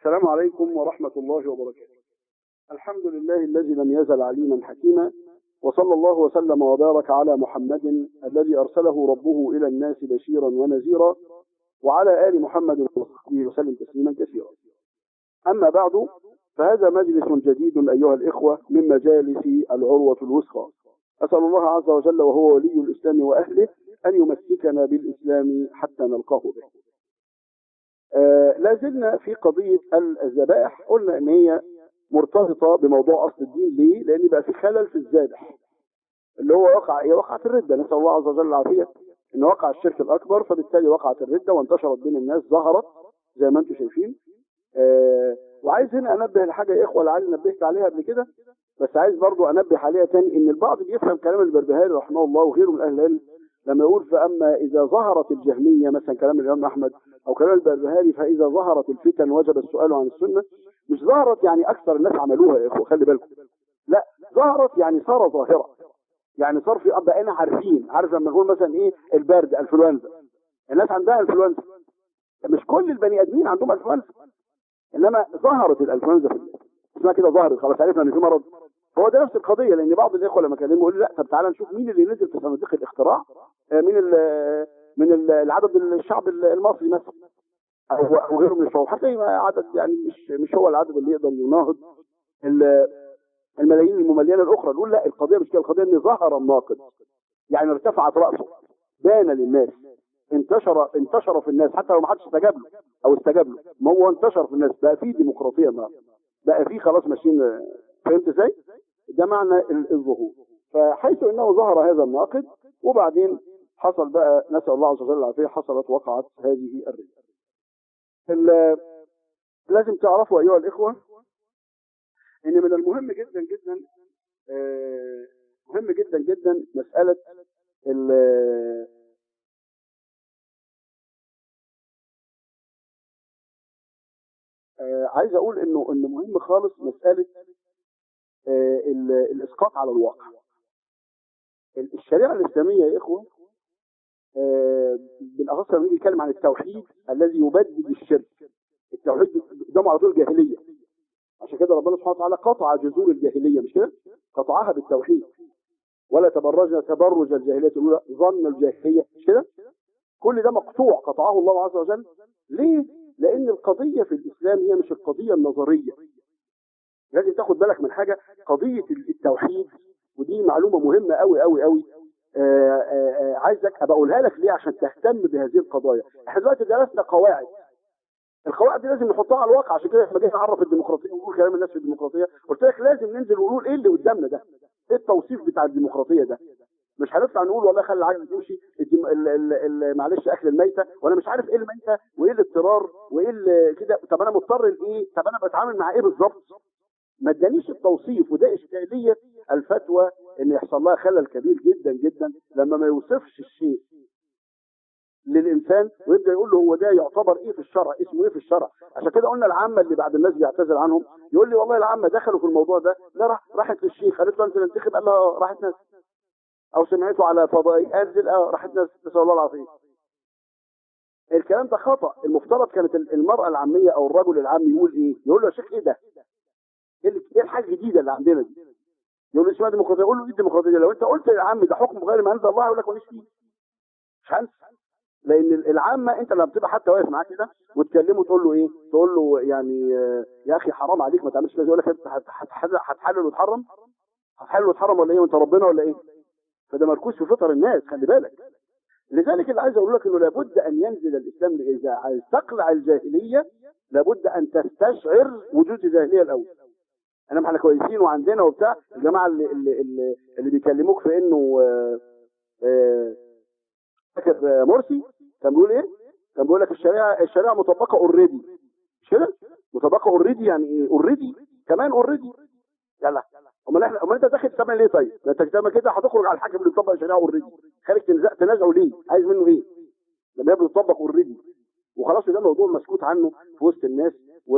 السلام عليكم ورحمة الله وبركاته الحمد لله الذي لم يزل عليما حكيما وصلى الله وسلم وبارك على محمد الذي أرسله ربه إلى الناس بشيرا ونذيرا وعلى آل محمد وصحبه وسلم تسليما كثيرا أما بعد فهذا مجلس جديد أيها الإخوة من مجالس العروة الوثقى أسأل الله عز وجل وهو ولي الإسلام وأهله أن يمسكنا بالإسلام حتى نلقاه به آه لا زلنا في قضية الذبائح قلنا ان هي مرتبطة بموضوع اصل الدين ليه لان بقى في خلل في الذابح اللي هو وقع هي وقعت الردة نسأل الله عز وجل العافية ان وقع الشرك الاكبر فبالتالي وقعت الردة وانتشرت بين الناس ظهرت زي ما انتم شايفين آه وعايز هنا انبه لحاجة يا اخوة لعلي نبهت عليها قبل كده بس عايز برضو انبه عليها تاني ان البعض بيفهم كلام البربهاري رحمه الله وغيره من اهل العلم لما يقول فأما إذا ظهرت الجهمية مثلا كلام الإمام أحمد أو كلام البربهاري فإذا ظهرت الفتن وجب السؤال عن السنة مش ظهرت يعني أكثر الناس عملوها يا إخوة خلي بالكم لا ظهرت يعني صار ظاهرة يعني صار في بقينا عارفين عارف لما نقول مثلا إيه البرد انفلونزا الناس عندها انفلونزا مش كل البني آدمين عندهم انفلونزا إنما ظهرت الانفلونزا في الناس اسمها كده ظهرت خلاص عرفنا إن في مرض هو ده نفس القضية لأن بعض الإخوة لما كلموا يقول لا طب تعالى نشوف مين اللي نزل في صناديق الاختراع من ال من ال العدد الشعب المصري مثلا أو أو غيره من الشعوب هتلاقي عدد يعني مش مش هو العدد اللي يقدر يناهض الملايين المملينة الأخرى نقول لا القضية مش كده القضية إن ظهر الناقد يعني ارتفعت رأسه بان للناس انتشر انتشر في الناس حتى لو ما حدش استجاب له او استجاب له ما هو انتشر في الناس بقى في ديمقراطيه النهارده بقى في خلاص ماشيين فهمت ازاي؟ ده معنى الظهور فحيث انه ظهر هذا الناقد وبعدين حصل بقى نسأل الله عز وجل العافية حصلت وقعت هذه الردة لازم تعرفوا أيها الإخوة إن من المهم جدا جدا مهم جدا جدا مسألة عايز أقول إنه إنه مهم خالص مسألة الإسقاط على الواقع الشريعة الإسلامية يا إخوة بالأخص لما يجي يتكلم عن التوحيد الذي يبدد الشرك التوحيد قدامه على طول الجاهلية عشان كده ربنا سبحانه وتعالى قطع جذور الجاهلية مش كده؟ قطعها بالتوحيد ولا تبرجنا تبرج الجاهلية الأولى ظن الجاهلية مش كده؟ كل ده مقطوع قطعه الله عز وجل ليه؟ لأن القضية في الإسلام هي مش القضية النظرية لازم تاخد بالك من حاجة قضية التوحيد ودي معلومة مهمة قوي قوي قوي عايزك ابقى اقولها لك ليه عشان تهتم بهذه القضايا احنا دلوقتي درسنا قواعد القواعد دي لازم نحطها على الواقع عشان كده لما جينا نعرف الديمقراطيه ونقول كلام الناس في الديمقراطيه قلت لك لازم ننزل ونقول ايه اللي قدامنا ده ايه التوصيف بتاع الديمقراطيه ده مش هنطلع نقول والله خلي العجله تمشي معلش اكل الميته وانا مش عارف ايه الميته وايه الاضطرار وايه كده طب انا مضطر لايه طب انا بتعامل مع ايه بالظبط ما ادانيش التوصيف وده اشكاليه الفتوى ان يحصل لها خلل كبير جدا جدا لما ما يوصفش الشيء للانسان ويبدا يقول له هو ده يعتبر ايه في الشرع اسمه ايه في الشرع عشان كده قلنا العامه اللي بعد الناس بيعتذر عنهم يقول لي والله العامه دخلوا في الموضوع ده لا راح راحت للشيخ قالت له انزل انتخب قال لها راحت ناس او سمعته على فضائي انزل اه راحت ناس نسال الله العافيه الكلام ده خطا المفترض كانت المراه العاميه او الرجل العام يقول ايه يقول له يا شيخ ايه ده ايه الحاجه الجديده اللي عندنا دي يقول لي اسمها ديمقراطيه يقول له ايه الديمقراطيه لو انت قلت يا عم ده حكم غير ما انزل الله يقول لك ماليش فيه مش هنسى لان العامه انت لما بتبقى حتى واقف معاه كده وتكلمه تقول له ايه تقول له يعني يا اخي حرام عليك ما تعملش كده يقول لك انت هتحلل وتحرم هتحلل وتحرم ولا ايه وانت ربنا ولا ايه فده مركوز في فطر الناس خلي بالك لذلك اللي عايز اقول لك انه لابد ان ينزل الاسلام اذا عايز تقلع الجاهليه لابد ان تستشعر وجود الجاهليه الاول انا احنا كويسين وعندنا وبتاع الجماعه اللي اللي اللي, اللي بيكلموك في انه فاكر مرسي كان بيقول ايه؟ كان بيقول لك الشريعه الشريعه مطبقه اوريدي مش كده؟ مطبقه اوريدي يعني ايه؟ اوريدي كمان اوريدي يلا امال احنا امال انت داخل تسمع ليه طيب؟ ما انت كده هتخرج على الحاكم اللي بيطبق الشريعه اوريدي خارج تنازعه ليه؟ عايز منه ايه؟ لما هي بتطبق اوريدي وخلاص ده موضوع مسكوت عنه في وسط الناس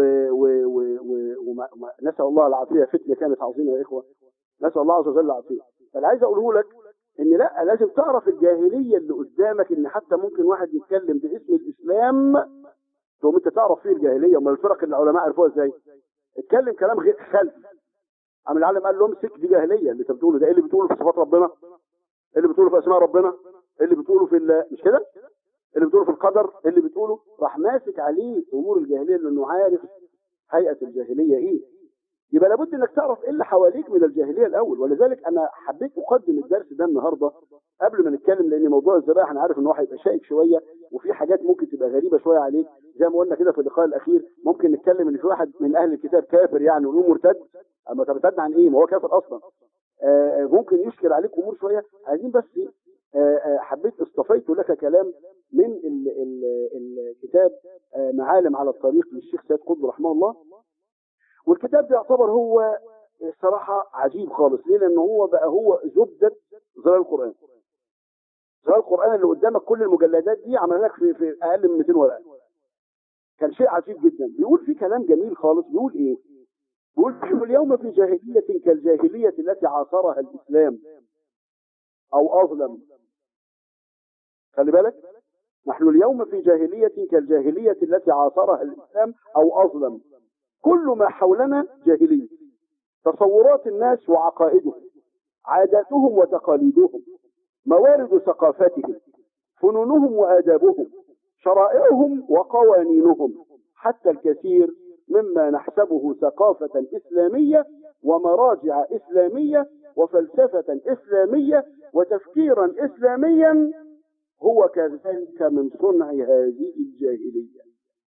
ونسأل الله العافية فتنة كانت عظيمة يا إخوة نسأل الله عز وجل العافية فأنا عايز أقوله لك إن لا لازم تعرف الجاهلية اللي قدامك إن حتى ممكن واحد يتكلم باسم الإسلام تقوم انت تعرف فيه الجاهليه امال الفرق اللي العلماء عرفوها ازاي اتكلم كلام غير خلفي عم العالم قال له امسك دي جاهليه اللي انت بتقوله ده ايه اللي بتقوله في صفات ربنا ايه اللي بتقوله في اسماء ربنا ايه اللي بتقوله في ال- مش كده اللي بتقوله في القدر إيه اللي بتقوله راح ماسك عليه امور الجاهليه لانه عارف هيئه الجاهليه ايه يبقى لابد انك تعرف ايه اللي حواليك من الجاهليه الاول ولذلك انا حبيت اقدم الدرس ده النهارده قبل ما نتكلم لان موضوع الذبائح انا عارف ان هو هيبقى شائك شويه وفي حاجات ممكن تبقى غريبه شويه عليك زي ما قلنا كده في اللقاء الاخير ممكن نتكلم ان في واحد من اهل الكتاب كافر يعني ونقول مرتد اما ترتد عن ايه ما هو كافر اصلا آه، آه، ممكن يشكل عليك امور شويه عايزين بس آه، آه، حبيت اصطفيت لك كلام من ال- ال- الكتاب آه، معالم على الطريق للشيخ سيد قطب رحمه الله والكتاب ده يعتبر هو صراحة عجيب خالص ليه لأنه هو بقى هو زبدة ظلال القرآن ظلال القرآن اللي قدامك كل المجلدات دي عملها لك في, في أقل من 200 ورقة كان شيء عجيب جدا بيقول فيه كلام جميل خالص بيقول إيه بيقول نحن اليوم في جاهلية كالجاهلية التي عاصرها الإسلام أو أظلم خلي بالك نحن اليوم في جاهلية كالجاهلية التي عاصرها الإسلام أو أظلم كل ما حولنا جاهلية تصورات الناس وعقائدهم عاداتهم وتقاليدهم موارد ثقافتهم فنونهم وآدابهم شرائعهم وقوانينهم حتى الكثير مما نحسبه ثقافة إسلامية ومراجع إسلامية وفلسفة إسلامية وتفكيرا إسلاميا هو كذلك من صنع هذه الجاهلية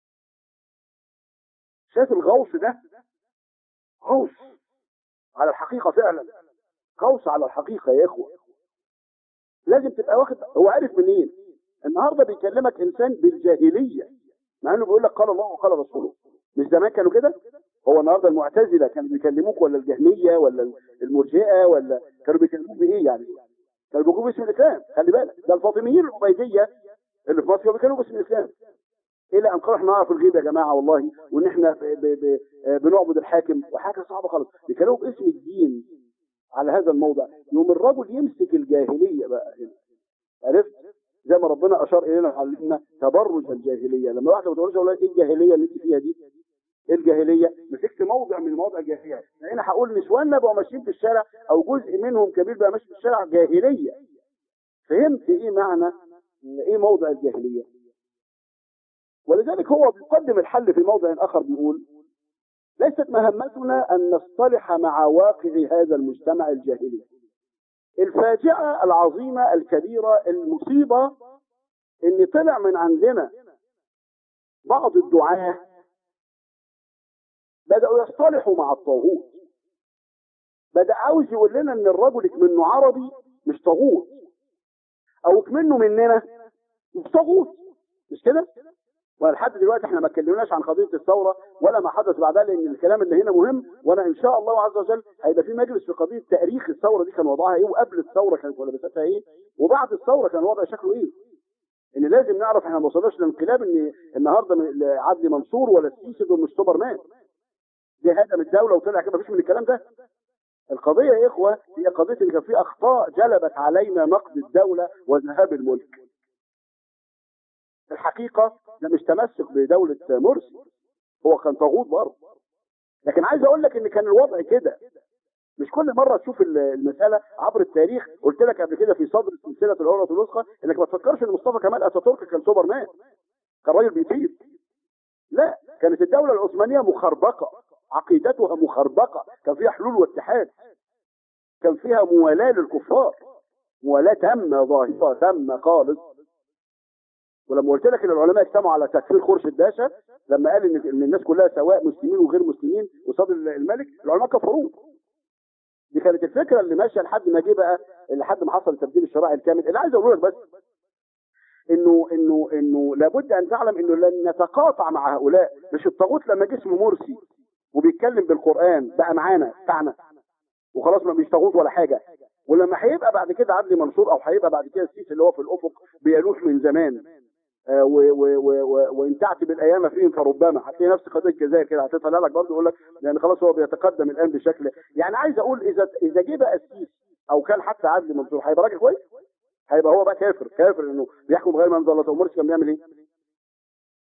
شايف الغوص ده غوص على الحقيقة فعلا غوص على الحقيقة يا إخوة لازم تبقى واخد هو عارف منين النهاردة بيكلمك إنسان بالجاهلية مع إنه بيقول لك قال الله وقال رسوله مش زمان كانوا كده هو النهارده المعتزلة كانوا بيكلموك ولا الجهمية ولا المرجئة ولا كانوا بيكلموك بإيه يعني كانوا بيقولوا باسم الإسلام خلي بالك ده الفاطميين العبيدية اللي في مصر كانوا بيكلموا باسم الإسلام الى ان قال احنا نعرف الغيب يا جماعه والله وان احنا ب ب ب بنعبد الحاكم وحاجه صعبه خالص بيكلموا باسم الدين على هذا الموضع يوم الرجل يمسك الجاهليه بقى هنا عرفت زي ما ربنا اشار الينا وعلمنا تبرج الجاهليه لما واحده بتقول له ايه الجاهليه اللي انت فيها دي ايه الجاهليه مسكت موضع من مواضع الجاهليه هنا هقول نسواننا بقوا ماشيين في الشارع او جزء منهم كبير بقى ماشي في الشارع جاهليه فهمت ايه معنى ايه موضع الجاهليه ولذلك هو بيقدم الحل في موضع آخر بيقول ليست مهمتنا أن نصطلح مع واقع هذا المجتمع الجاهلي الفاجعة العظيمة الكبيرة المصيبة ان طلع من عندنا بعض الدعاة بدأوا يصطلحوا مع الطاغوت بدأ عاوز يقول لنا ان الرجل منه عربي مش طاغوت او منه مننا مش طاغوت مش كده ولحد دلوقتي احنا ما اتكلمناش عن قضيه الثوره ولا ما حدث بعدها لان الكلام اللي هنا مهم وانا ان شاء الله عز وجل هيبقى في مجلس في قضيه تاريخ الثوره دي كان وضعها ايه وقبل الثوره كانت ولبستها ايه وبعد الثوره كان الوضع شكله ايه ان لازم نعرف احنا ما وصلناش للانقلاب ان النهارده عدلي منصور ولا السيسي دول مش سوبر مان دي هدم الدوله وطلع كده مفيش من الكلام ده القضيه يا اخوه هي قضيه ان كان في اخطاء جلبت علينا نقد الدوله وذهاب الملك الحقيقة ده مش تمسك بدولة مرسي هو كان طاغوت برضه لكن عايز اقول لك ان كان الوضع كده مش كل مرة تشوف المسألة عبر التاريخ قلت لك قبل كده في صدر سلسلة العروة الوثقى انك ما تفكرش ان مصطفى كمال اتاتورك كان سوبر مان كان راجل بيطير لا كانت الدولة العثمانية مخربقة عقيدتها مخربقة كان فيها حلول واتحاد كان فيها موالاة للكفار موالاة تامة ظاهرة تامة خالص ولما قلت لك ان العلماء اجتمعوا على تكفير خورشيد باشا لما قال ان ان الناس كلها سواء مسلمين وغير مسلمين قصاد الملك العلماء كفروه دي كانت الفكره اللي ماشيه لحد ما جه بقى لحد ما حصل التبديل الشرعي الكامل اللي عايز اقول لك بس انه انه انه لابد ان تعلم انه لن نتقاطع مع هؤلاء مش الطاغوت لما جه اسمه مرسي وبيتكلم بالقران بقى معانا بتاعنا وخلاص ما مش طاغوت ولا حاجه ولما هيبقى بعد كده عدلي منصور او هيبقى بعد كده السيسي اللي هو في الافق بيلوح من زمان آه وان تعتب الايام فيهم فربما هتلاقي نفس قضيه الجزائر كده هتطلع لك برضه يقول لك يعني خلاص هو بيتقدم الان بشكل يعني عايز اقول اذا اذا جه بقى السيسي او كان حتى عدلي منصور هيبقى راجل كويس هيبقى هو بقى كافر كافر انه بيحكم غير ما انزل الله مرسي كان بيعمل ايه؟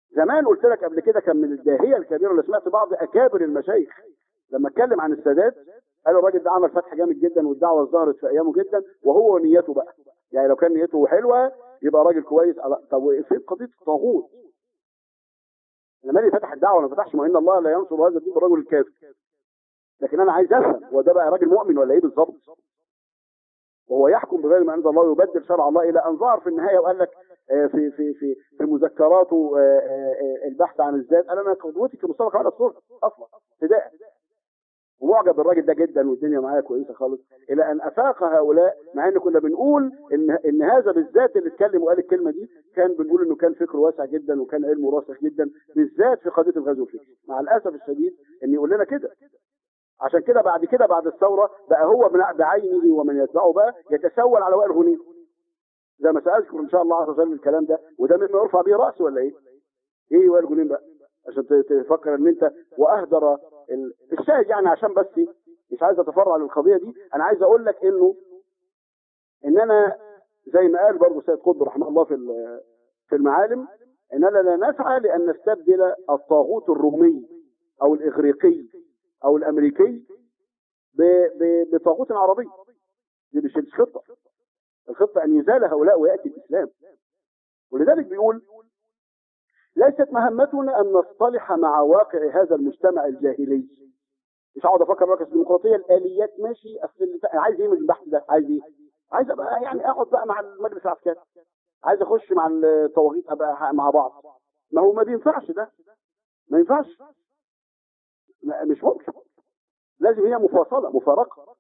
زمان قلت لك قبل كده كان من الداهيه الكبيره اللي سمعت بعض اكابر المشايخ لما اتكلم عن السادات قالوا الراجل ده عمل فتح جامد جدا والدعوه ظهرت في ايامه جدا وهو نيته بقى يعني لو كان نيته حلوه يبقى راجل كويس طب فين قضيه الطاغوت لما اللي فتح الدعوه ما فتحش ما ان الله لا ينصر هذا الدين بالرجل الكافر لكن انا عايز افهم هو ده بقى راجل مؤمن ولا ايه بالظبط وهو يحكم بغير ما انزل الله ويبدل شرع الله الى ان ظهر في النهايه وقال لك في في في في مذكراته البحث عن الذات قال انا قدوتي كمصطفى كمال الصورة اصلا ابتداء ومعجب بالراجل ده جدا والدنيا معايا كويسه خالص الى ان افاق هؤلاء مع ان كنا بنقول ان ان هذا بالذات اللي اتكلم وقال الكلمه دي كان بنقول انه كان فكره واسع جدا وكان علمه راسخ جدا بالذات في قضيه الغزو الفكري مع الاسف الشديد ان يقول لنا كده عشان كده بعد كده بعد الثوره بقى هو بعينه ومن يتبعه بقى يتسول على وائل غنيم زي ما ساذكر ان شاء الله عز وجل الكلام ده وده مما يرفع به راس ولا ايه؟ ايه وائل غنيم بقى؟ عشان تفكر ان انت واهدر الشاهد يعني عشان بس مش عايز اتفرع للقضيه دي انا عايز اقول لك انه ان انا زي ما قال برضه سيد قطب رحمه الله في في المعالم اننا لا نسعى لان نستبدل الطاغوت الرومي او الاغريقي او الامريكي بطاغوت عربي دي مش خطه الخطه ان يزال هؤلاء وياتي الاسلام ولذلك بيقول ليست مهمتنا ان نصطلح مع واقع هذا المجتمع الجاهلي مش هقعد افكر مركز الديمقراطيه الاليات ماشي اصل عايز ايه من البحث ده عايز ايه عايز ابقى يعني اقعد بقى مع المجلس العسكري عايز اخش مع الطواغيت ابقى مع بعض ما هو ما بينفعش ده ما ينفعش مش ممكن لازم هي مفاصله مفارقه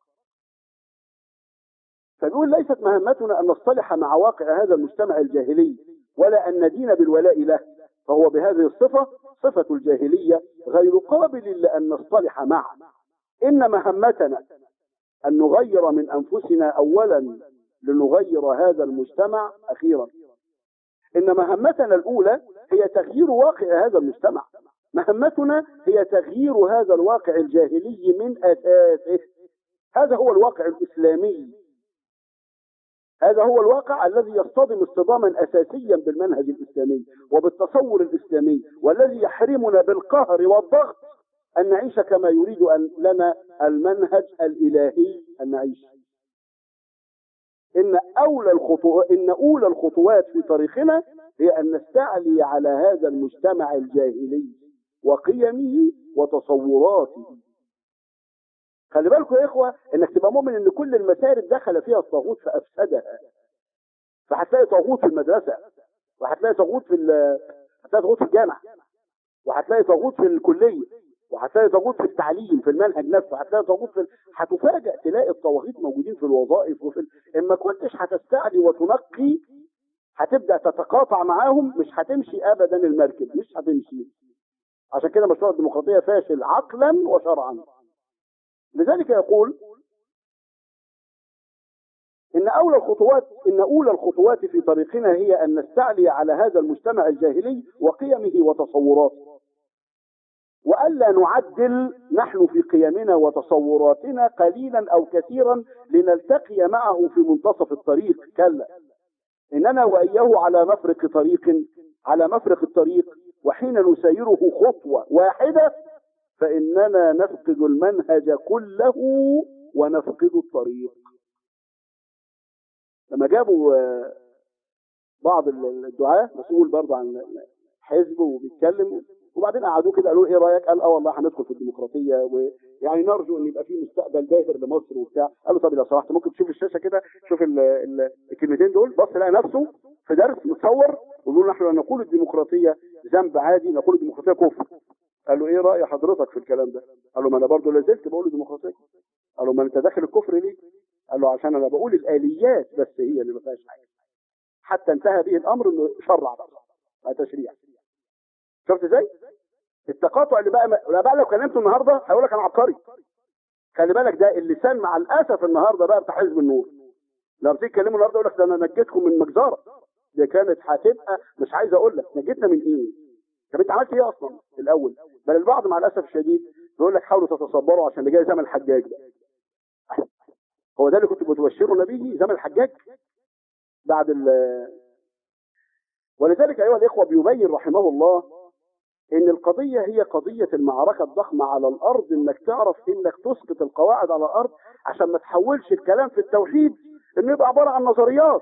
فبيقول ليست مهمتنا ان نصطلح مع واقع هذا المجتمع الجاهلي ولا ان ندين بالولاء له فهو بهذه الصفة صفة الجاهلية غير قابل لأن نصطلح معه إن مهمتنا أن نغير من أنفسنا أولا لنغير هذا المجتمع أخيرا إن مهمتنا الأولى هي تغيير واقع هذا المجتمع مهمتنا هي تغيير هذا الواقع الجاهلي من أساسه هذا هو الواقع الإسلامي هذا هو الواقع الذي يصطدم اصطداما اساسيا بالمنهج الاسلامي وبالتصور الاسلامي والذي يحرمنا بالقهر والضغط ان نعيش كما يريد أن لنا المنهج الالهي ان نعيش. ان اولى الخطوات ان اولى الخطوات في طريقنا هي ان نستعلي على هذا المجتمع الجاهلي وقيمه وتصوراته. خلي بالكم يا اخوه انك تبقى مؤمن ان كل المسارب دخل فيها الطاغوت فافسدها فهتلاقي طاغوت في المدرسه وهتلاقي طاغوت في هتلاقي طاغوت في الجامعه وهتلاقي طاغوت في الكليه وهتلاقي طاغوت في التعليم في المنهج نفسه هتلاقي طاغوت في هتفاجئ تلاقي الطواغيت موجودين في الوظائف وفي ال... اما كنتش هتستعلي وتنقي هتبدا تتقاطع معاهم مش هتمشي ابدا المركب مش هتمشي عشان كده مشروع الديمقراطيه فاشل عقلا وشرعا لذلك يقول إن أولى الخطوات إن أولى الخطوات في طريقنا هي أن نستعلي على هذا المجتمع الجاهلي وقيمه وتصوراته وألا نعدل نحن في قيمنا وتصوراتنا قليلا أو كثيرا لنلتقي معه في منتصف الطريق كلا إننا وإياه على مفرق طريق على مفرق الطريق وحين نسيره خطوة واحدة فإننا نفقد المنهج كله ونفقد الطريق لما جابوا بعض الدعاة مسؤول برضه عن حزب وبيتكلم وبعدين قعدوه كده قالوا ايه رايك؟ قال اه والله هندخل في الديمقراطيه ويعني نرجو ان يبقى في مستقبل باهر لمصر وبتاع قالوا طب لو سمحت ممكن تشوف الشاشه كده شوف ال ال الكلمتين دول بص لقى نفسه في درس متصور ويقول نحن لا نقول الديمقراطيه ذنب عادي نقول الديمقراطيه كفر قال له ايه راي حضرتك في الكلام ده؟ قال له ما انا برضه لا زلت بقول الديمقراطيه قال له ما انت داخل الكفر ليه؟ قال له عشان انا بقول الاليات بس هي اللي ما فيهاش حاجه حتى انتهى به الامر انه شرع بقى تشريع شفت ازاي؟ التقاطع اللي بقى لا بقى لو كلمته النهارده هيقول لك انا عبقري خلي بالك ده اللسان مع الاسف النهارده بقى بتاع حزب النور لما بتيجي تكلمه النهارده يقول لك ده انا نجيتكم من مجزره دي كانت هتبقى مش عايز اقول لك نجيتنا من ايه؟ طب انت عملت ايه اصلا الاول؟ بل البعض مع الاسف الشديد بيقول لك حاولوا تتصبروا عشان اللي جاي زمن الحجاج ده هو ده اللي كنت بتبشروا به زمن الحجاج بعد ال ولذلك ايها الاخوه بيبين رحمه الله ان القضيه هي قضيه المعركه الضخمه على الارض انك تعرف انك تسقط القواعد على الارض عشان ما تحولش الكلام في التوحيد انه يبقى عباره عن نظريات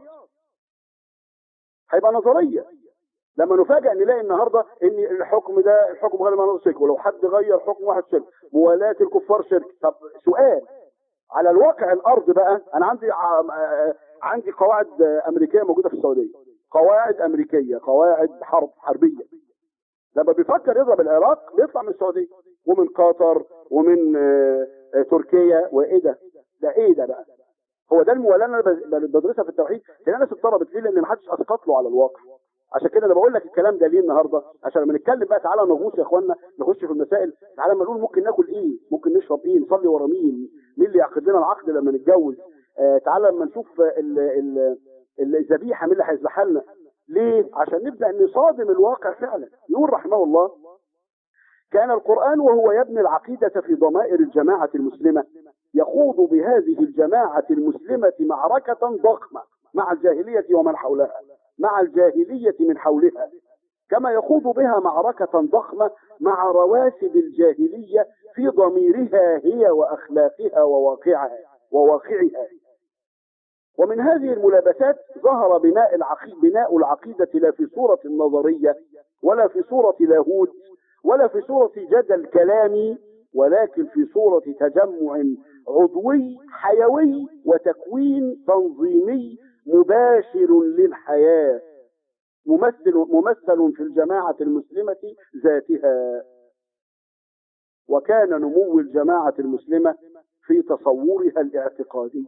هيبقى نظريه لما نفاجئ نلاقي النهارده ان الحكم ده الحكم غير مناط شرك ولو حد غير حكم واحد شرك موالاه الكفار شرك طب سؤال على الواقع الارض بقى انا عندي ع- عندي قواعد امريكيه موجوده في السعوديه قواعد امريكيه قواعد حرب حربيه لما بيفكر يضرب العراق بيطلع من السعوديه ومن قطر ومن آه، آه، تركيا وايه ده ده ايه ده بقى هو ده الموالاه اللي انا بز- بدرسها في التوحيد لان الناس اضطربت ليه لان ما حدش اسقط له على الواقع عشان كده انا بقول لك الكلام ده ليه النهارده عشان لما نتكلم بقى تعالى نغوص يا اخوانا نخش في المسائل تعالى لما نقول ممكن ناكل ايه ممكن نشرب ايه نصلي ورا مين مين اللي يعقد لنا العقد لما نتجوز آه تعالى لما نشوف ال- ال- ال- الذبيحه مين اللي هيذبحها لنا ليه عشان نبدا نصادم الواقع فعلا يقول رحمه الله كان القرآن وهو يبني العقيدة في ضمائر الجماعة المسلمة يخوض بهذه الجماعة المسلمة معركة ضخمة مع الجاهلية ومن حولها مع الجاهلية من حولها كما يخوض بها معركة ضخمة مع رواسب الجاهلية في ضميرها هي وأخلاقها وواقعها وواقعها ومن هذه الملابسات ظهر بناء العقيدة, بناء العقيدة لا في صورة نظرية ولا في صورة لاهوت ولا في صورة جدل كلامي ولكن في صورة تجمع عضوي حيوي وتكوين تنظيمي مباشر للحياة ممثل ممثل في الجماعة المسلمة ذاتها وكان نمو الجماعة المسلمة في تصورها الاعتقادي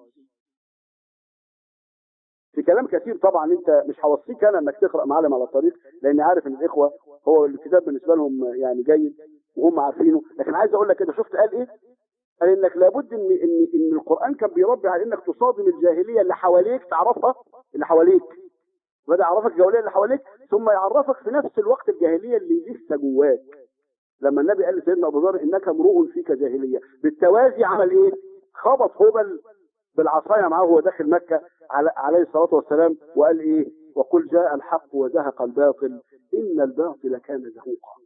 في كلام كثير طبعا انت مش هوصيك انا انك تقرا معلم على الطريق لاني عارف ان الاخوه هو الكتاب بالنسبه لهم يعني جيد وهم عارفينه لكن عايز اقول لك كده شفت قال ايه؟ قال انك لابد ان ان ان القران كان بيربي على انك تصادم الجاهليه اللي حواليك تعرفها اللي حواليك بدا يعرفك الجاهليه اللي حواليك ثم يعرفك في نفس الوقت الجاهليه اللي لسه جواك لما النبي قال لسيدنا ابو ذر انك امرؤ فيك جاهليه بالتوازي عمل ايه؟ خبط هبل بالعصايه معاه وهو داخل مكه على عليه الصلاه والسلام وقال ايه؟ وقل جاء الحق وزهق الباطل ان الباطل كان زهوقا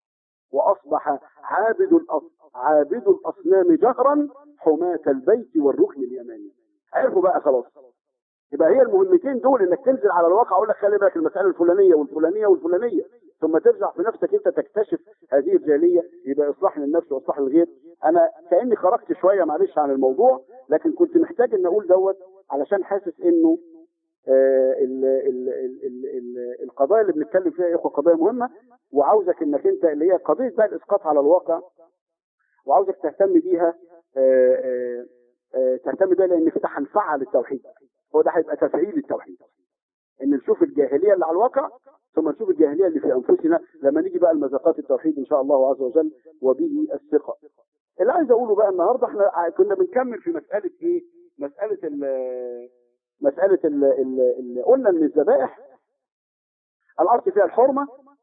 واصبح عابد الأص... عابد الاصنام جهرا حماة البيت والركن اليماني عرفوا بقى خلاص يبقى هي المهمتين دول انك تنزل على الواقع اقول لك خلي بالك المساله الفلانيه والفلانيه والفلانيه ثم ترجع في نفسك انت تكتشف هذه الجاهليه يبقى اصلاح للنفس واصلاح للغير انا كاني خرجت شويه معلش عن الموضوع لكن كنت محتاج ان اقول دوت علشان حاسس انه آه ال ال ال ال ال القضايا اللي بنتكلم فيها يا اخوه قضايا مهمه وعاوزك انك انت اللي هي قضيه بقى الاسقاط على الواقع وعاوزك تهتم بيها آه آه آه تهتم بيها لان كده هنفعل التوحيد هو ده هيبقى تفعيل التوحيد ان نشوف الجاهليه اللي على الواقع ثم نشوف الجاهليه اللي في انفسنا لما نيجي بقى لمذاقات التوحيد ان شاء الله عز وجل وبه الثقه اللي عايز اقوله بقى النهارده احنا كنا بنكمل في مساله ايه مساله ال مساله ال ال ال قلنا ان الذبائح الاصل فيها الحرمه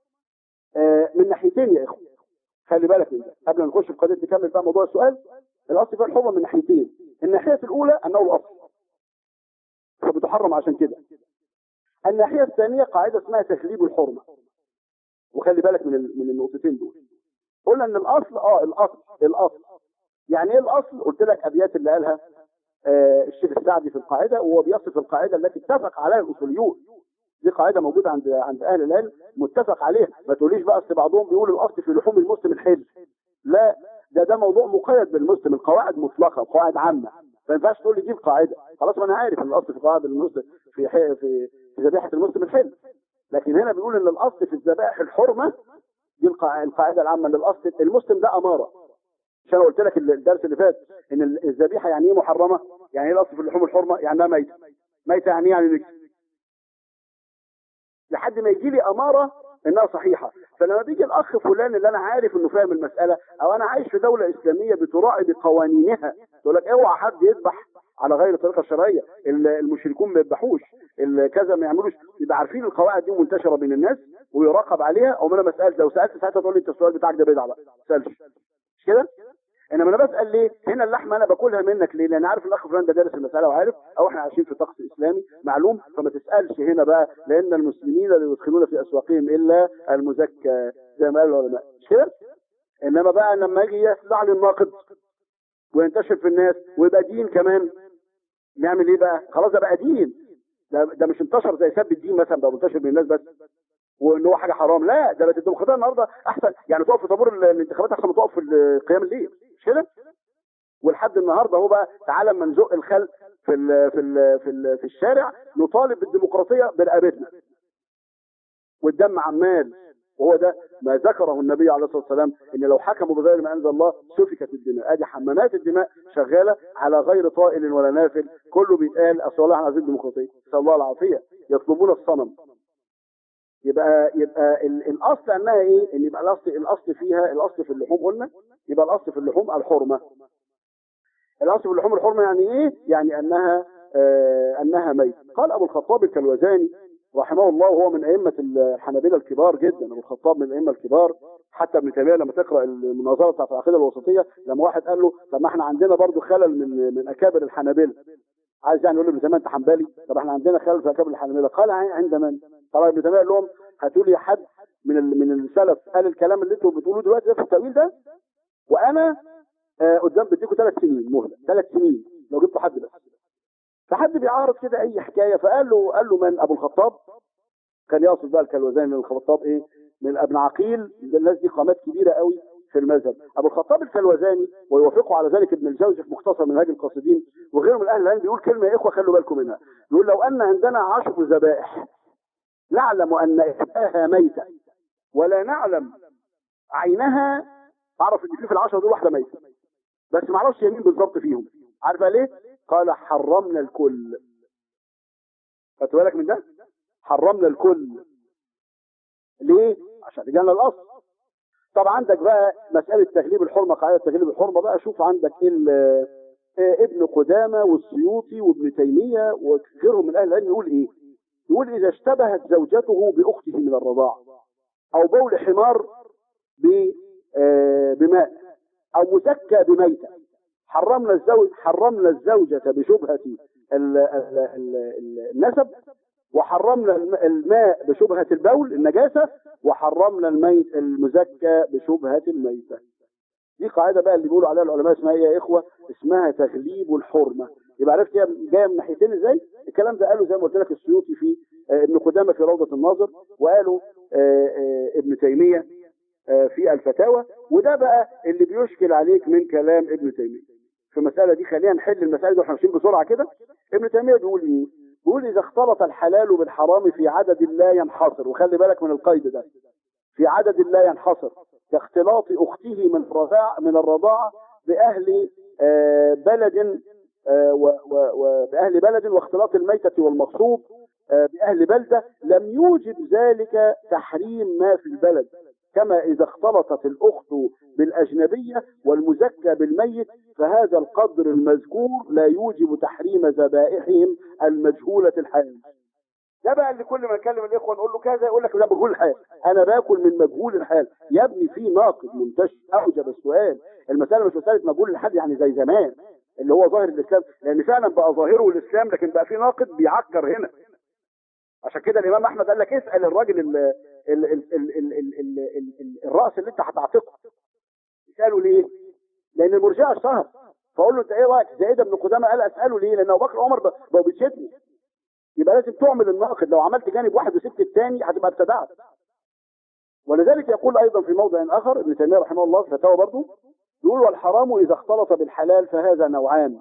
آه من ناحيتين يا اخوه خلي بالك من ده قبل ما نخش في قضيه نكمل بقى موضوع السؤال الاصل فيها الحرمه من ناحيتين الناحيه الاولى انه الاصل فبتحرم عشان كده الناحيه الثانيه قاعده اسمها تغليب الحرمه وخلي بالك من من النقطتين دول قلنا ان الاصل اه الاصل الاصل يعني ايه الاصل قلت لك ابيات اللي قالها آه الشيخ السعدي في القاعده وهو بيصف القاعده التي اتفق عليها الاصوليون دي قاعده موجوده عند عند اهل العلم متفق عليها ما تقوليش بقى اصل بعضهم بيقول الاصل في لحوم المسلم الحل لا ده ده موضوع مقيد بالمسلم القواعد مطلقه قواعد عامه ما ينفعش تقول لي دي القاعده خلاص ما انا عارف ان الاصل في قواعد المسلم في حي... في في ذبيحه المسلم الحل لكن هنا بيقول ان الاصل في الذبائح الحرمه دي القاعده العامه ان الاصل المسلم ده اماره مش انا قلت لك الدرس اللي فات ان الذبيحه يعني ايه محرمه يعني ايه الاصل في اللحوم الحرمه يعني انها ميته ميته يعني ايه يعني نجس لحد ما يجي لي اماره انها صحيحه فلما بيجي الاخ فلان اللي انا عارف انه فاهم المساله او انا عايش في دوله اسلاميه بتراعي بقوانينها تقول لك اوعى حد يذبح على غير الطريقه الشرعيه المشركون ما يذبحوش كذا ما يعملوش يبقى عارفين القواعد دي منتشره بين الناس ويراقب عليها او انا ما سالت لو سالت ساعتها تقول لي انت السؤال بتاعك ده بدعه بقى ما تسالش مش كده انما انا بسال ليه هنا اللحمه انا باكلها منك ليه لان عارف الاخ فلان ده دارس المساله وعارف او احنا عايشين في طقس اسلامي معلوم فما تسالش هنا بقى لان المسلمين لا يدخلون في اسواقهم الا المزكى زي ما قال العلماء مش كده انما بقى لما يجي يطلع لي الناقد وينتشر في الناس ويبقى دين كمان نعمل ايه بقى خلاص ده بقى دين ده, ده مش انتشر زي سب الدين مثلا بقى منتشر بين الناس بس وان هو حاجه حرام لا ده بقت الديمقراطيه النهارده احسن يعني تقف في طابور ال- الانتخابات احسن ما تقف في ال- قيام الليل مش كده ولحد النهارده هو بقى تعالى اما نزق الخلق في ال في ال في ال في الشارع نطالب بالديمقراطيه برقبتنا والدم عمال وهو ده ما ذكره النبي عليه الصلاه والسلام ان لو حكموا بغير ما انزل الله سفكت الدماء ادي حمامات الدماء شغاله على غير طائل ولا نافل كله بيتقال اصل والله احنا عايزين ديمقراطيه نسال الله العافيه يطلبون الصنم يبقى يبقى ال- الاصل انها ايه ان يبقى الاصل الاصل فيها الاصل في اللحوم قلنا يبقى الاصل في اللحوم الحرمه الاصل في اللحوم الحرمه يعني ايه يعني انها آه انها ميت قال ابو الخطاب الكلوزاني رحمه الله وهو من ائمه الحنابلة الكبار جدا ابو الخطاب من الائمه الكبار حتى ابن تيميه لما تقرا المناظره بتاعت العقيده الوسطيه لما واحد قال له طب ما احنا عندنا برضو خلل من من اكابر الحنابلة عايز يعني يقول له ابن تيميه انت حنبلي طب احنا عندنا خلل في اكابر الحنابلة قال عند من طبعا ابن تيميه قال لهم هاتوا لي حد من ال- من السلف قال الكلام اللي انتوا بتقولوه دلوقتي ده في التاويل ده وانا آه قدام بديكم ثلاث سنين مهله ثلاث سنين لو جبتوا حد بس فحد بيعارض كده اي حكايه فقال له قال له من ابو الخطاب كان يقصد بقى الكلوزاني من الخطاب ايه من ابن عقيل ده الناس دي قامات كبيره قوي في المذهب ابو الخطاب الكلوزاني ويوافقه على ذلك ابن الجوزي في مختصر منهاج القاصدين وغيره من اهل العلم بيقول كلمه يا اخوه خلوا بالكم منها يقول لو ان عندنا عشر ذبائح نعلم ان احداها ميته ولا نعلم عينها اعرف ان في في العشره دول واحده ميته بس ما اعرفش يمين بالظبط فيهم عارفه ليه قال حرمنا الكل خدت بالك من ده حرمنا الكل ليه عشان رجعنا الاصل طب عندك بقى مساله تغليب الحرمه قاعده تغليب الحرمه بقى شوف عندك ايه ال- آه، ابن قدامه والسيوطي وابن تيميه وغيرهم من اهل العلم يقول ايه يقول اذا اشتبهت زوجته باخته من الرضاعه او بول حمار ب- آه، بماء او مزكى بميته حرمنا الزوج حرمنا الزوجة بشبهة ال- ال- ال- ال- النسب وحرمنا الم- الماء بشبهة البول النجاسة وحرمنا الميت المزكى بشبهة الميتة دي قاعدة بقى اللي بيقولوا عليها العلماء اسمها ايه يا اخوة اسمها تغليب الحرمة يبقى عرفت هي جاية من ناحيتين ازاي الكلام ده قاله زي ما قلت لك السيوطي في آه، ابن قدامة في روضة الناظر وقالوا آه، آه، ابن تيمية آه، في الفتاوى وده بقى اللي بيشكل عليك من كلام ابن تيمية في المسألة دي خلينا نحل المسألة دي واحنا ماشيين بسرعة كده ابن تيمية بيقول ايه بيقول إذا اختلط الحلال بالحرام في عدد لا ينحصر وخلي بالك من القيد ده في عدد لا ينحصر كاختلاط أخته من الرضاعة من الرضاعة بأهل آه، بلد آه، و- و- وبأهل بلد واختلاط الميتة والمغصوب آه، بأهل بلدة لم يوجب ذلك تحريم ما في البلد كما إذا اختلطت الأخت بالأجنبية والمزكى بالميت فهذا القدر المذكور لا يوجب تحريم ذبائحهم المجهولة الحال ده بقى اللي كل ما نكلم الاخوه نقول له كذا يقول لك ده مجهول الحال انا باكل من مجهول الحال يا ابني في ناقد منتشر اوجب السؤال المساله مش مساله مجهول الحال يعني زي زمان اللي هو ظاهر الاسلام لان فعلا بقى ظاهره الاسلام لكن بقى في ناقد بيعكر هنا عشان كده الامام احمد قال لك اسال الراجل ال ال ال ال ال ال ال ال ال الراس اللي انت هتعتقه اساله ليه؟ لان المرجئه اشتهر فاقول له انت ايه رايك زيد بن قدامه قال اساله ليه؟ لان ابو بكر وعمر ب- بقوا بيتشتموا يبقى لازم تعمل الناقد لو عملت جانب واحد وسبت الثاني هتبقى ابتدعت ولذلك يقول ايضا في موضع اخر ابن تيميه رحمه الله في فتاوى برضه يقول والحرام اذا اختلط بالحلال فهذا نوعان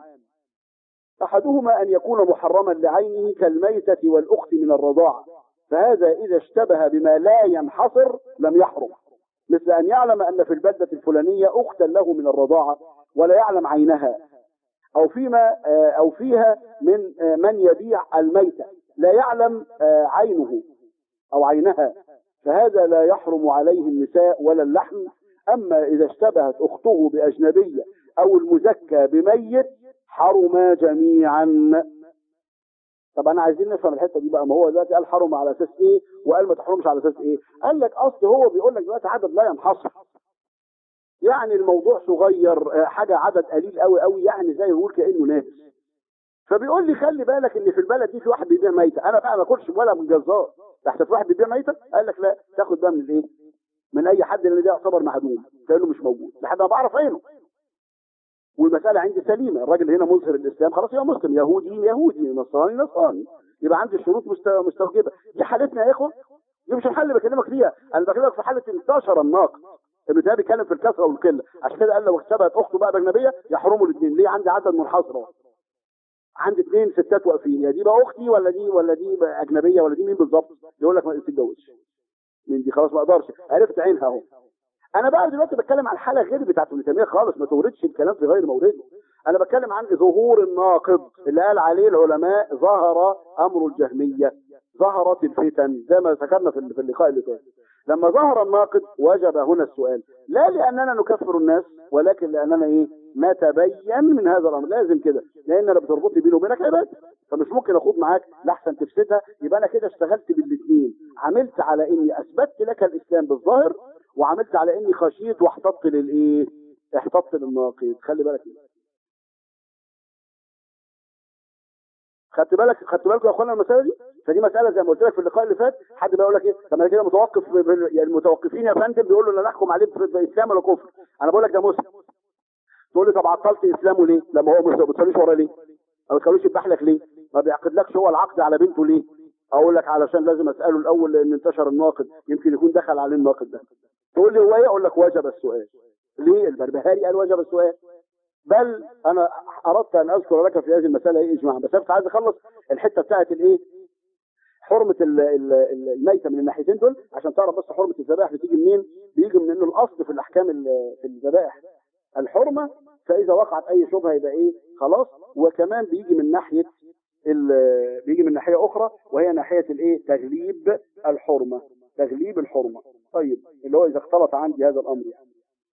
احدهما ان يكون محرما لعينه كالميته والاخت من الرضاعه فهذا اذا اشتبه بما لا ينحصر لم يحرم مثل ان يعلم ان في البلده الفلانيه اختا له من الرضاعه ولا يعلم عينها او فيما آه، او فيها من آه، من يبيع الميتة لا يعلم آه، عينه او عينها فهذا لا يحرم عليه النساء ولا اللحم اما اذا اشتبهت اخته باجنبية او المزكى بميت حرما جميعا طب انا عايزين نفهم الحته دي بقى ما هو دلوقتي قال حرم على اساس ايه وقال ما تحرمش على اساس ايه قال لك اصل هو بيقول لك دلوقتي عدد لا ينحصر يعني الموضوع صغير آه، حاجه عدد قليل قوي قوي يعني زي يقول كانه ناس فبيقول لي خلي بالك ان في البلد دي في واحد بيبيع ميته انا بقى ما اكلش ولا من جزار تحت في واحد بيبيع ميته قال لك لا تاخد بقى من الايه من اي حد لان ده يعتبر معدوم كانه مش موجود لحد ما بعرف عينه والمساله عندي سليمه الراجل هنا مظهر الاسلام خلاص يبقى مسلم يهودي يهودي نصراني نصراني يبقى عندي الشروط مست- مستوجبه دي حالتنا يا اخوه دي مش الحل اللي بكلمك فيها انا بكلمك في حاله انتشر الناقد ابن تيميه بيتكلم في الكثره والقله عشان كده قال لو اشتبهت اخته بقى باجنبيه يحرموا الاثنين ليه عندي عدد منحصر عندي اثنين ستات واقفين يا دي بقى اختي ولا دي ولا دي بقى اجنبيه ولا دي مين بالظبط يقول لك ما تتجوزش مين دي خلاص ما اقدرش عرفت عينها اهو انا بقى دلوقتي بتكلم عن حاله غير بتاعت ابن تيميه خالص ما توردش الكلام في غير مورده انا بتكلم عن ظهور الناقض اللي قال عليه العلماء ظهر امر الجهميه ظهرت الفتن زي ما ذكرنا في في اللقاء اللي فات لما ظهر الناقض وجب هنا السؤال لا لاننا نكفر الناس ولكن لاننا ايه نتبين من هذا الامر لازم كده لان انا بتربطني بيني وبينك عباده فمش ممكن اخوض معاك لاحسن تفسدها يبقى انا كده اشتغلت بالاثنين عملت على اني اثبتت لك الاسلام بالظاهر وعملت على اني خشيت واحتطت للايه احتطت للناقض خلي بالك منه. خدت بالك خدت بالكم يا اخوانا المساله دي فدي مساله زي ما قلت لك في اللقاء اللي فات حد بيقول لك ايه طب انا كده متوقف بال- يعني المتوقفين يا فندم بيقولوا لا نحكم عليه في اسلام ولا كفر انا بقول لك ده مسلم تقول لي طب عطلت اسلامه ليه لما هو مسلم ما بتصليش وراه ليه ما بتخلوش يذبح لك ليه ما بيعقدلكش هو العقد على بنته ليه اقول لك علشان لازم اساله الاول لان انتشر الناقد يمكن يكون دخل عليه الناقد ده تقول لي هو ايه اقول لك وجب السؤال ليه البربهاري قال وجب السؤال بل انا اردت ان اذكر لك في هذه المساله ايه اجماع بس انا كنت عايز اخلص الحته بتاعت الايه حرمه ال- ال- ال- الميته من الناحيتين دول عشان تعرف بس حرمه الذبائح بتيجي منين بيجي من انه الاصل في الاحكام ال- في الذبائح الحرمه فاذا وقعت اي شبهه يبقى ايه خلاص وكمان بيجي من ناحيه ال- بيجي من ناحيه اخرى وهي ناحيه الايه تغليب الحرمه تغليب الحرمه طيب اللي هو اذا اختلط عندي هذا الامر يعني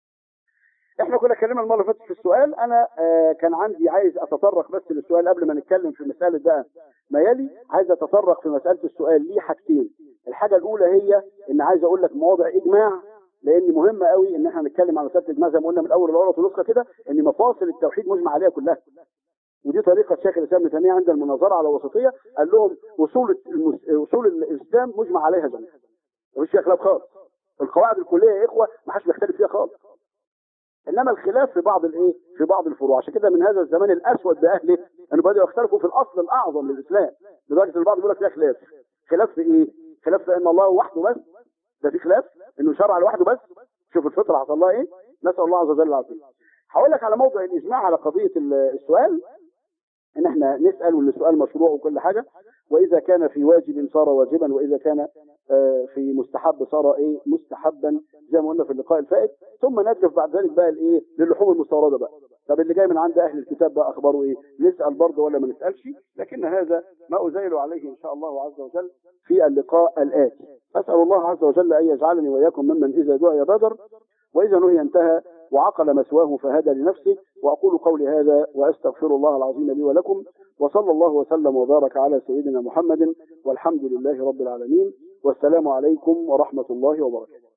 احنا كنا اتكلمنا المره اللي فاتت في السؤال انا آه كان عندي عايز اتطرق بس للسؤال قبل ما نتكلم في مساله بقى ما يلي عايز اتطرق في مساله السؤال ليه حاجتين الحاجه الاولى هي ان عايز اقول لك مواضع اجماع لان مهم قوي ان احنا نتكلم عن مساله الاجماع زي ما قلنا من اول الاول في نسخه كده ان مفاصل التوحيد مجمع عليها كلها ودي طريقه شيخ الاسلام ابن تيميه عند المناظره على الوسطيه قال لهم اصول المس... اصول الاسلام مجمع عليها جميعا مفيش فيها خلاف خالص القواعد الكليه يا اخوه ما حدش بيختلف فيها خالص انما الخلاف في بعض الايه في بعض الفروع عشان كده من هذا الزمان الاسود باهله انه بداوا يختلفوا في الاصل الاعظم للاسلام لدرجه ان البعض بيقول لك فيها خلاف خلاف في ايه خلاف في ان الله وحده بس ده في خلاف انه شرع لوحده بس شوف الفطره حصل لها ايه نسال الله عز وجل العافيه هقول لك على موضع الاجماع على قضيه ال- السؤال ان احنا نسال وان السؤال مشروع وكل حاجه واذا كان في واجب صار واجبا واذا كان آه، في مستحب صار ايه مستحبا زي ما قلنا في اللقاء الفائت ثم ندرف بعد ذلك بقى الايه للحوم المستورده بقى طب اللي جاي من عند اهل الكتاب بقى اخباره ايه نسال برضه ولا ما نسالش لكن هذا ما ازيل عليه ان شاء الله عز وجل في اللقاء الاتي اسال الله عز وجل ان يجعلني واياكم ممن اذا دعي بدر واذا نهي انتهى وعقل مسواه فهدى لنفسه واقول قولي هذا واستغفر الله العظيم لي ولكم وصلى الله وسلم وبارك على سيدنا محمد والحمد لله رب العالمين والسلام عليكم ورحمه الله وبركاته